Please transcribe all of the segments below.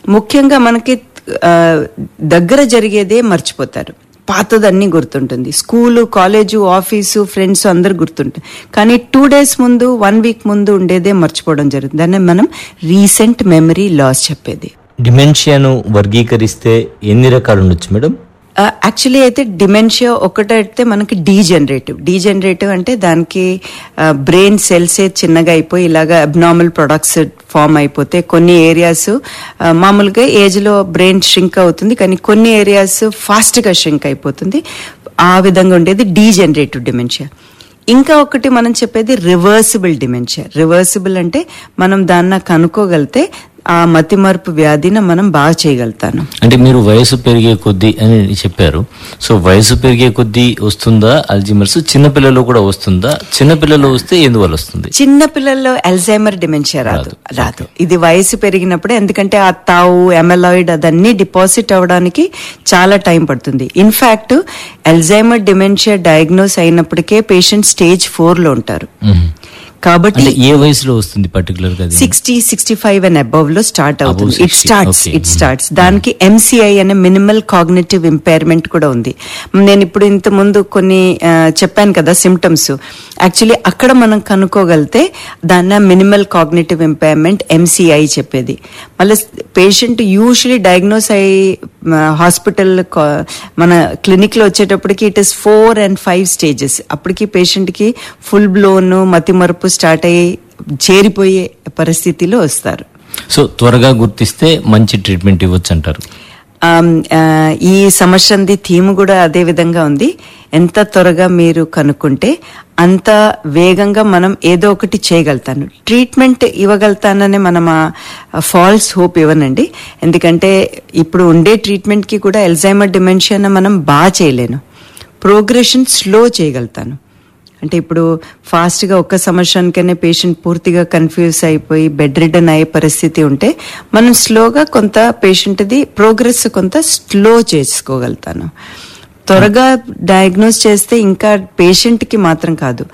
ముఖ్యంగా మనకి ఆ, దగ్గర జరిగేదే మర్చిపోతారు పాతదన్నీ గుర్తుంటుంది స్కూలు కాలేజు ఆఫీసు ఫ్రెండ్స్ అందరు గుర్తుంటుంది కానీ టూ డేస్ ముందు వన్ వీక్ ముందు ఉండేదే మర్చిపోవడం జరుగుతుంది దాన్ని మనం రీసెంట్ మెమరీ లాస్ చెప్పేది డిమెన్షియాను వర్గీకరిస్తే ఎన్ని రకాలు ఉండొచ్చు మేడం యాక్చువల్లీ అయితే డిమెన్షియా ఒకటైతే మనకి డీజనరేటివ్ డీజనరేటివ్ అంటే దానికి బ్రెయిన్ సెల్స్ చిన్నగా అయిపోయి ఇలాగా అబ్నార్మల్ ప్రొడక్ట్స్ ఫామ్ అయిపోతే కొన్ని ఏరియాస్ మామూలుగా ఏజ్ లో బ్రెయిన్ షింక్ అవుతుంది కానీ కొన్ని ఏరియాస్ ఫాస్ట్ గా షింక్ అయిపోతుంది ఆ విధంగా ఉండేది డీజనరేటివ్ డిమెన్షియా ఇంకా ఒకటి మనం చెప్పేది రివర్సిబుల్ డిమెన్షియా రివర్సిబుల్ అంటే మనం దాన్న కనుక్కోగలితే ఆ మతిమరుపు వ్యాధిని మనం బాగా చేయగలుగుతాను అంటే మీరు వయసు పెరిగే కొద్దీ అని చెప్పారు సో వయసు పెరిగే కొద్దీ వస్తుందా అల్జిమర్స్ చిన్నపిల్లలు కూడా వస్తుందా చిన్నపిల్లలు వస్తే ఎందువల్ల వస్తుంది చిన్న పిల్లల్లో అల్జైమర్ డిమెన్షియా రాదు రాదు ఇది వయసు పెరిగినప్పుడే ఎందుకంటే ఆ తావు ఎమెలాయిడ్ అదన్నీ డిపాజిట్ అవడానికి చాలా టైం పడుతుంది ఇన్ఫాక్ట్ అల్జైమర్ డిమెన్షియా డయాగ్నోస్ అయినప్పటికే పేషెంట్ స్టేజ్ ఫోర్ లో ఉంటారు మ్మ్. కాబట్టి అంటే ఏ వయసులో వస్తుంది పర్టికులర్ గా అది? Sixty sixty five and above లో స్టార్ట్ అవుతుంది it 60, starts okay. It starts దానికి ఎంసీఐ అనే మినిమల్ కాగ్నేటివ్ ఇంపైర్మెంట్ కూడా ఉంది నేను ఇప్పుడు ఇంత ముందు కొన్ని ఆ, చెప్పాను కదా సిమ్టమ్స్ యాక్చువల్లీ అక్కడ మనం కనుక్కోగలితే దాన్ని మినిమల్ కాగ్నేటివ్ ఇంపైర్మెంట్ ఎంసీఐ చెప్పేది మళ్ళీ పేషెంట్ యూజువలీ డయాగ్నోస్ అయ్యి హాస్పిటల్ మన క్లినిక్ లో వచ్చేటప్పటికి it is four and five stages అప్పటికి పేషెంట్ కి ఫుల్ బ్లోన్ మతిమరుపు స్టార్ట్ అయ్యి చేరిపోయే పరిస్థితిలో వస్తారు సో త్వరగా గుర్తిస్తే మంచి ట్రీట్మెంట్ ఇవ్వచ్చు అంటారు ఆమ్, ఆ, ఈ సంవత్సరంది థీమ్ కూడా అదే విధంగా ఉంది ఎంత త్వరగా మీరు కనుక్కుంటే అంత వేగంగా మనం ఏదో ఒకటి చేయగలుగుతాను ట్రీట్మెంట్ ఇవ్వగలుగుతానని మనం ఫాల్స్ హోప్ ఇవ్వనండి ఎందుకంటే ఇప్పుడు ఉండే ట్రీట్మెంట్ కి కూడా ఎల్జైమర్ డిమెన్షియా మనం బాగా చేయలేను ప్రోగ్రెషన్ స్లో చేయగలుగుతాను అంటే ఇప్పుడు ఫాస్ట్ గా ఒక్క సంవత్సరానికనే పేషెంట్ పూర్తిగా కన్ఫ్యూజ్ అయిపోయి బెడ్ రిడన్ అయ్యే పరిస్థితి ఉంటే మనం స్లోగా కొంత పేషెంట్ది ప్రోగ్రెస్ కొంత స్లో చేసుకోగలుగుతాను త్వరగా డయాగ్నోస్ చేస్తే ఇంకా పేషెంట్ కి మాత్రం కాదు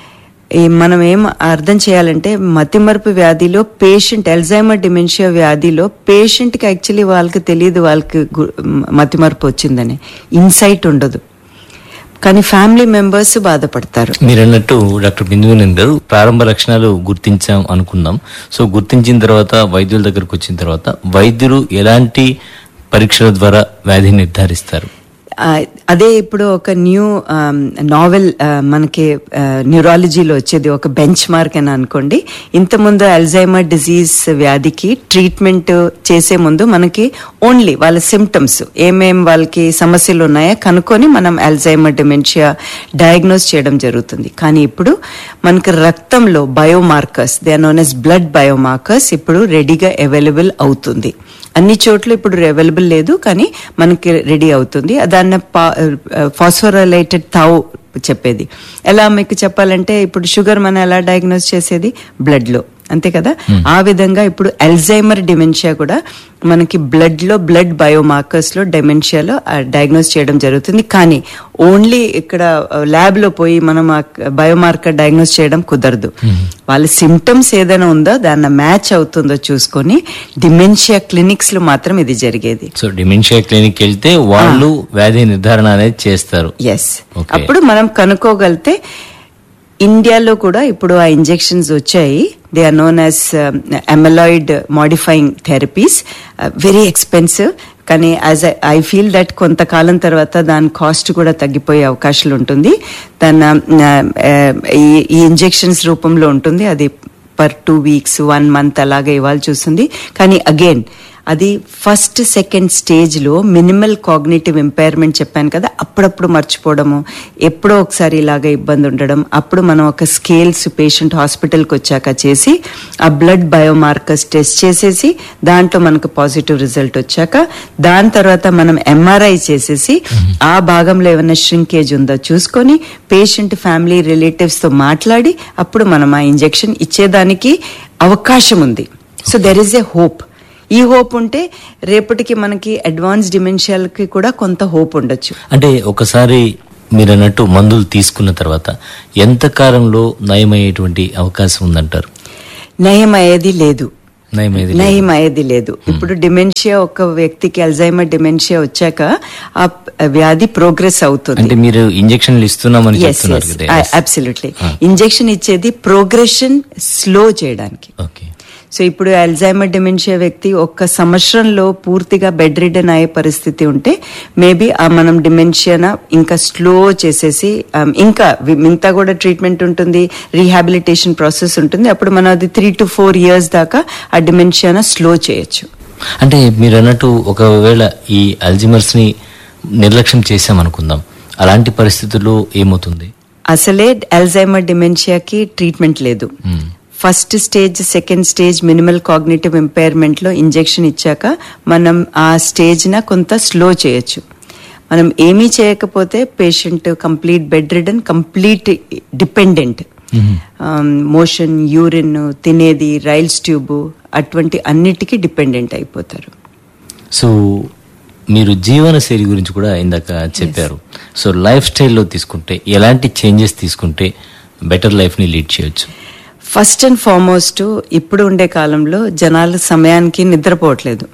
ఈ మనం ఏం అర్థం చేయాలంటే మతిమరుపు వ్యాధిలో పేషెంట్ ఎల్జైమర్ డిమెన్షియా వ్యాధిలో పేషెంట్ కి యాక్చువల్లీ వాళ్ళకి తెలియదు వాళ్ళకి గు- మతిమరుపు వచ్చిందని ఇన్సైట్ ఉండదు కానీ ఫ్యామిలీ మెంబర్స్ బాధపడతారు మీరు అన్నట్టు డాక్టర్ బిందువునంద్ గారు ప్రారంభ లక్షణాలు గుర్తించాం అనుకుందాం సో గుర్తించిన తర్వాత వైద్యుల దగ్గరకు వచ్చిన తర్వాత వైద్యులు ఎలాంటి పరీక్షల ద్వారా వ్యాధిని నిర్ధారిస్తారు ఆ, అదే ఇప్పుడు ఒక న్యూ నావెల్ మనకి న్యూరాలజీలో వచ్చేది ఒక బెంచ్ మార్క్ అని అనుకోండి ఇంతకుముందు అల్జైమర్ డిజీజ్ వ్యాధికి ట్రీట్మెంట్ చేసే ముందు మనకి ఓన్లీ వాళ్ళ సిమ్టమ్స్ ఏమేం వాళ్ళకి సమస్యలు ఉన్నాయో కనుక్కొని మనం అల్జైమర్ డిమెన్షియా డయాగ్నోస్ చేయడం జరుగుతుంది కానీ ఇప్పుడు మనకి రక్తంలో biomarkers they are known as blood biomarkers ఇప్పుడు రెడీగా అవైలబుల్ అవుతుంది అన్ని చోట్ల ఇప్పుడు అవైలబుల్ లేదు కానీ మనకి రెడీ అవుతుంది దాన్ని ఫాస్ఫోరలైటెడ్ థౌ చెప్పేది ఎలా మీకు చెప్పాలంటే ఇప్పుడు షుగర్ మనం ఎలా డయాగ్నోస్ చేసేది బ్లడ్ లో అంతే కదా ఆ విధంగా ఇప్పుడు అల్జైమర్ డిమెన్షియా కూడా మనకి బ్లడ్ లో బ్లడ్ బయోమార్కర్స్ లో డిమెన్షియాలో డయాగ్నోస్ చేయడం జరుగుతుంది కానీ ఓన్లీ ఇక్కడ ల్యాబ్ లో పోయి మనం బయోమార్కర్ డయాగ్నోస్ చేయడం కుదరదు వాళ్ళ సిమ్టమ్స్ ఏదైనా ఉందో దాన్ని మ్యాచ్ అవుతుందో చూసుకొని డిమెన్షియా క్లినిక్స్ లో మాత్రం ఇది జరిగేది సో డిమెన్షియా క్లినిక్ వెళ్తే వాళ్ళు వ్యాధి నిర్ధారణ అనేది చేస్తారు ఎస్ Okay. అప్పుడు మనం కనుక్కోగలితే ఇండియాలో కూడా ఇప్పుడు ఆ ఇంజెక్షన్స్ వచ్చాయి they are known as amyloid modifying therapies very expensive కానీ యాజ్ ఐ ఫీల్ దట్ కొంతకాలం తర్వాత దాని కాస్ట్ కూడా తగ్గిపోయే అవకాశాలు ఉంటుంది దాని ఈ ఇంజెక్షన్స్ రూపంలో ఉంటుంది అది per two weeks one month అలాగే ఇవ్వాలి చూస్తుంది కానీ అగైన్ అది ఫస్ట్ సెకండ్ స్టేజ్ లో మినిమల్ కాగ్నేటివ్ ఇంపైర్మెంట్ చెప్పాను కదా అప్పుడప్పుడు మర్చిపోవడము ఎప్పుడో ఒకసారి ఇలాగ ఇబ్బంది ఉండడం అప్పుడు మనం ఒక స్కేల్స్ పేషెంట్ హాస్పిటల్కి వచ్చాక చేసి ఆ బ్లడ్ బయోమార్కర్స్ టెస్ట్ చేసేసి దాంట్లో మనకు పాజిటివ్ రిజల్ట్ వచ్చాక దాని తర్వాత మనం ఎంఆర్ఐ చేసేసి ఆ భాగంలో ఏమైనా ష్రింకేజ్ ఉందో చూసుకొని పేషెంట్ ఫ్యామిలీ రిలేటివ్స్ తో మాట్లాడి అప్పుడు మనం ఆ ఇంజెక్షన్ ఇచ్చేదానికి అవకాశం ఉంది so there is a hope ఈ హోప్ ఉంటే రేపటికి మనకి అడ్వాన్స్ డిమెన్షియాలకి కూడా కొంత హోప్ ఉండొచ్చు అంటే ఒకసారి మీరు అన్నట్టు మందులు తీసుకున్న తర్వాత ఎంత కాలంలో నయమయ్యేటువంటి అవకాశం ఉందంటారు నయం అయ్యేది లేదు నయమేది లేదు. నయం అయ్యేది లేదు ఇప్పుడు డిమెన్షియా ఒక వ్యక్తికి అల్జైమర్ డిమెన్షియా వచ్చాక ఆ వ్యాధి ప్రోగ్రెస్ అవుతుంది అంటే మీరు ఇంజక్షన్లు ఇస్తున్నామని చెప్తున్నారు కదా అబ్సల్యూట్లీ ఇంజెక్షన్ ఇచ్చేది ప్రోగ్రెషన్ స్లో చేయడానికి ఓకే సో ఇప్పుడు అల్జైమర్ డిమెన్షియా వ్యక్తి ఒక్క సంవత్సరంలో పూర్తిగా బెడ్ రిడన్ అయ్యే పరిస్థితి ఉంటే మేబీ ఆ మనం డిమెన్షియాన ఇంకా స్లో చేసేసి um, ఇంకా వి- మిగతా కూడా ట్రీట్మెంట్ ఉంటుంది రీహాబిలిటేషన్ ప్రాసెస్ ఉంటుంది అప్పుడు మనం అది త్రీ టు ఫోర్ ఇయర్స్ దాకా ఆ డిమెన్షియాన స్లో చేయొచ్చు అంటే మీరు అన్నట్టు ఒకవేళ ఈ అల్జిమర్స్ ని నిర్లక్ష్యం చేసామనుకుందాం అలాంటి పరిస్థితుల్లో ఏమవుతుంది అసలే అల్జైమర్ డిమెన్షియాకి ట్రీట్మెంట్ లేదు మ్మ్. First stage second stage minimal cognitive impairment లో ఇంజెక్షన్ ఇచ్చాక మనం ఆ స్టేజ్ న కొంత స్లో చేయొచ్చు మనం ఏమీ చేయకపోతే patient complete bedridden complete dependent motion urine తినేది రైల్స్ ట్యూబ్ అటువంటి అన్నిటికీ డిపెండెంట్ అయిపోతారు సో మీరు జీవన శైలి గురించి కూడా ఇందాక చెప్పారు సో లైఫ్ స్టైల్లో తీసుకుంటే ఎలాంటి చేంజెస్ తీసుకుంటే బెటర్ లైఫ్ ని లీడ్ చేయొచ్చు ఫస్ట్ అండ్ ఫార్మోస్ట్ ఇప్పుడు ఉండే కాలంలో జనాలు సమయానికి నిద్రపోవట్లేదు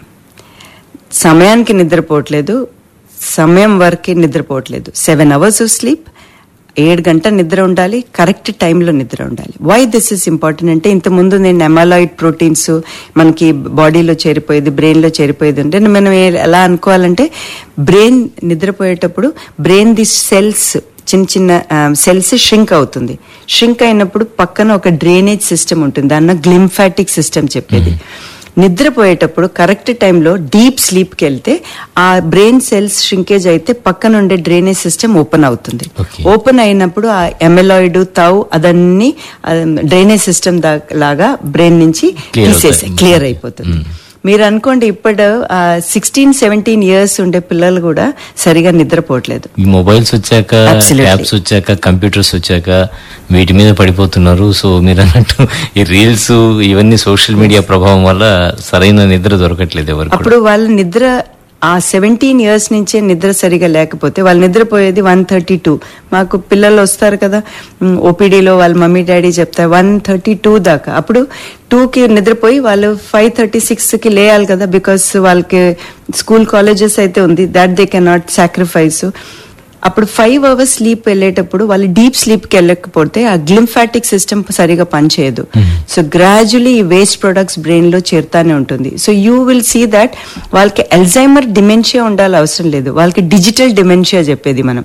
సమయానికి నిద్రపోవట్లేదు సమయం వరకు నిద్రపోవట్లేదు సెవెన్ అవర్స్ స్లీప్ ఏడు గంట నిద్ర ఉండాలి కరెక్ట్ టైంలో నిద్ర ఉండాలి వై దిస్ ఇస్ ఇంపార్టెంట్ అంటే ఇంతకుముందు నేను ఎమాలాయిడ్ ప్రోటీన్స్ మనకి బాడీలో చేరిపోయేది బ్రెయిన్లో చేరిపోయేది అంటే మనం ఏ- ఎలా అనుకోవాలంటే బ్రెయిన్ నిద్రపోయేటప్పుడు బ్రెయిన్ ది సెల్స్ చిన్న చిన్న సెల్స్ షింక్ అవుతుంది షింక్ అయినప్పుడు పక్కన ఒక డ్రైనేజ్ సిస్టమ్ ఉంటుంది దాన్న గ్లింఫాటిక్ సిస్టమ్ చెప్పేది నిద్రపోయేటప్పుడు కరెక్ట్ టైంలో డీప్ స్లీప్కి వెళ్తే ఆ బ్రెయిన్ సెల్స్ షింకేజ్ అయితే పక్కన ఉండే డ్రైనేజ్ సిస్టమ్ ఓపెన్ అవుతుంది Okay. ఓపెన్ అయినప్పుడు ఆ ఎమెలాయిడ్ తౌ అదన్నీ డ్రైనేజ్ సిస్టమ్ లాగా బ్రెయిన్ నుంచి Clear తీసేసి అవుతాయి. క్లియర్ అయిపోతుంది మీరు అనుకోండి ఇప్పుడు సిక్స్టీన్ సెవెంటీన్ ఇయర్స్ ఉండే పిల్లలు కూడా సరిగా నిద్రపోవట్లేదు ఈ మొబైల్స్ వచ్చాక Absolutely. యాప్స్ వచ్చాక కంప్యూటర్స్ వచ్చాక వీటి మీద పడిపోతున్నారు సో మీరు అన్నట్టు ఈ రీల్స్ ఇవన్నీ సోషల్ మీడియా ప్రభావం వల్ల సరైన నిద్ర దొరకట్లేదు ఎవరు కూడా అప్పుడు వాళ్ళ నిద్ర ఆ సెవెంటీన్ ఇయర్స్ నుంచే నిద్ర సరిగా లేకపోతే వాళ్ళు నిద్రపోయేది వన్ థర్టీ టూ మాకు పిల్లలు వస్తారు కదా ఓపీడీలో వాళ్ళ మమ్మీ డాడీ చెప్తారు వన్ థర్టీ టూ దాకా అప్పుడు టూకి నిద్రపోయి వాళ్ళు ఫైవ్ థర్టీ సిక్స్కి లేయాలి కదా బికాస్ వాళ్ళకి స్కూల్ కాలేజెస్ అయితే ఉంది దాట్ దే కెనాట్ సాక్రిఫైస్ అప్పుడు ఫైవ్ అవర్స్ స్లీప్ వెళ్ళేటప్పుడు వాళ్ళు డీప్ స్లీప్కి వెళ్ళకపోతే ఆ గ్లింఫాటిక్ సిస్టమ్ సరిగా పనిచేయదు సో గ్రాడ్యువలీ ఈ వేస్ట్ ప్రొడక్ట్స్ బ్రెయిన్ లో చేరుతానే ఉంటుంది so you will see that వాళ్ళకి అల్జైమర్ డిమెన్షియా ఉండాలి అవసరం లేదు వాళ్ళకి డిజిటల్ డిమెన్షియా చెప్పేది మనం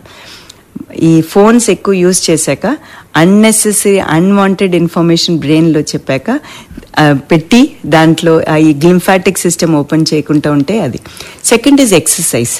ఈ ఫోన్స్ ఎక్కువ యూజ్ చేశాక అన్నెసెసరీ అన్వాంటెడ్ ఇన్ఫర్మేషన్ బ్రెయిన్ లో చెప్పాక ఆ, పెట్టి దాంట్లో ఆ ఈ గ్లింఫాటిక్ సిస్టమ్ ఓపెన్ చేయకుండా ఉంటే అది సెకండ్ ఇస్ ఎక్సర్సైజ్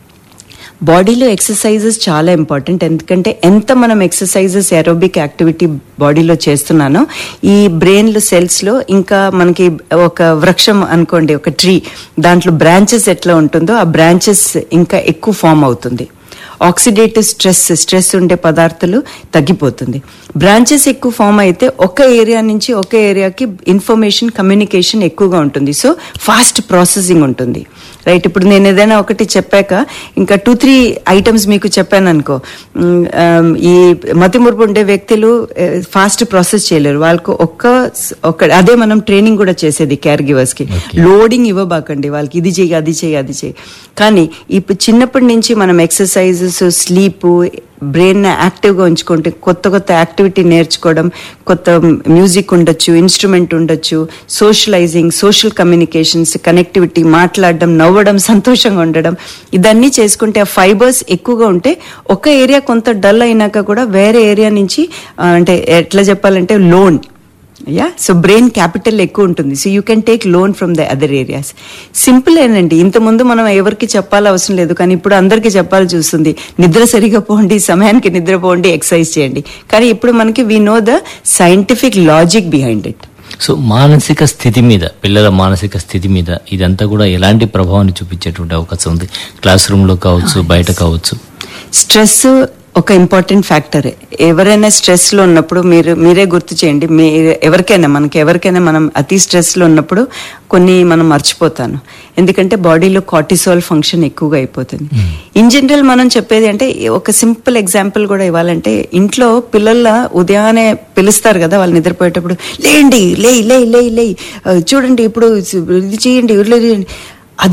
బాడీలో ఎక్సర్సైజెస్ చాలా ఇంపార్టెంట్ ఎందుకంటే ఎంత మనం ఎక్సర్సైజెస్ ఏరోబిక్ యాక్టివిటీ బాడీలో చేస్తున్నానో ఈ బ్రెయిన్ సెల్స్ లో ఇంకా మనకి ఒక వృక్షం అనుకోండి ఒక ట్రీ దాంట్లో బ్రాంచెస్ ఎట్లా ఉంటుందో ఆ బ్రాంచెస్ ఇంకా ఎక్కువ ఫామ్ అవుతుంది ఆక్సిడేటివ్ స్ట్రెస్ స్ట్రెస్ ఉండే పదార్థాలు తగ్గిపోతుంది బ్రాంచెస్ ఎక్కువ ఫామ్ అయితే ఒక ఏరియా నుంచి ఒక ఏరియాకి ఇన్ఫర్మేషన్ కమ్యూనికేషన్ ఎక్కువగా ఉంటుంది సో ఫాస్ట్ ప్రాసెసింగ్ ఉంటుంది రైట్ ఇప్పుడు నేను ఏదైనా ఒకటి చెప్పాక ఇంకా టూ త్రీ ఐటమ్స్ మీకు చెప్పాను అనుకో ఉమ్, ఆమ్, ఈ మతిమురుపు ఉండే వ్యక్తులు ఫాస్ట్ ప్రాసెస్ చేయలేరు వాళ్ళకు ఒక్క ఒక అదే మనం ట్రైనింగ్ కూడా చేసేది కేర్ గివర్స్ కి లోడింగ్ ఇవ్వబాకండి వాళ్ళకి ఇది చెయ్యి అది చెయ్యి అది చెయ్యి కానీ ఇప్పుడు చిన్నప్పటి నుంచి మనం ఎక్సర్సైజెస్ స్లీప్ బ్రెయిన్ యాక్టివ్గా ఉంచుకుంటే కొత్త కొత్త యాక్టివిటీ నేర్చుకోవడం కొత్త మ్యూజిక్ ఉండొచ్చు ఇన్స్ట్రుమెంట్ ఉండొచ్చు సోషలైజింగ్ సోషల్ కమ్యూనికేషన్స్ కనెక్టివిటీ మాట్లాడడం నవ్వడం సంతోషంగా ఉండడం ఇదన్నీ చేసుకుంటే ఆ ఫైబర్స్ ఎక్కువగా ఉంటే ఒక ఏరియా కొంత డల్ అయినాక కూడా వేరే ఏరియా నుంచి ఆ, అంటే ఎట్లా చెప్పాలంటే loan yeah so brain capital ఎక్కువ ఉంటుంది so you can take loan from the other areas simple ఏనండి ఇంతకుముందు మనం ఎవరికి చెప్పాలి అవసరం లేదు కానీ ఇప్పుడు అందరికీ చెప్పాలి చూస్తుంది నిద్ర సరిగా పోండి సమయానికి నిద్రపోండి ఎక్సర్సైజ్ చేయండి కానీ ఇప్పుడు మనకి we know the scientific logic behind it so మానసిక స్థితి మీద పిల్లల మానసిక స్థితి మీద ఇదంతా కూడా ఎలాంటి ప్రభావాన్ని చూపించేటువంటి అవకాశం ఉంది క్లాస్ రూమ్ లో కావచ్చు బయట కావచ్చు స్ట్రెస్ ఒక ఇంపార్టెంట్ ఫ్యాక్టర్ ఎవరైనా స్ట్రెస్ లో ఉన్నప్పుడు మీరు మీరే గుర్తు చేయండి మీ ఎవరికైనా మనకి ఎవరికైనా మనం అతి స్ట్రెస్ లో ఉన్నప్పుడు కొన్ని మనం మర్చిపోతాను ఎందుకంటే బాడీలో కార్టిసాల్ ఫంక్షన్ ఎక్కువగా అయిపోతుంది ఇన్ జనరల్ మనం చెప్పేది అంటే ఒక సింపుల్ ఎగ్జాంపుల్ కూడా ఇవ్వాలంటే ఇంట్లో పిల్లల ఉదయాన్నే పిలుస్తారు కదా వాళ్ళు నిద్రపోయేటప్పుడు లేండి లే లే లే లే ఆ, చూడండి ఇప్పుడు ఇది చేయండి ఇట్లా చేయండి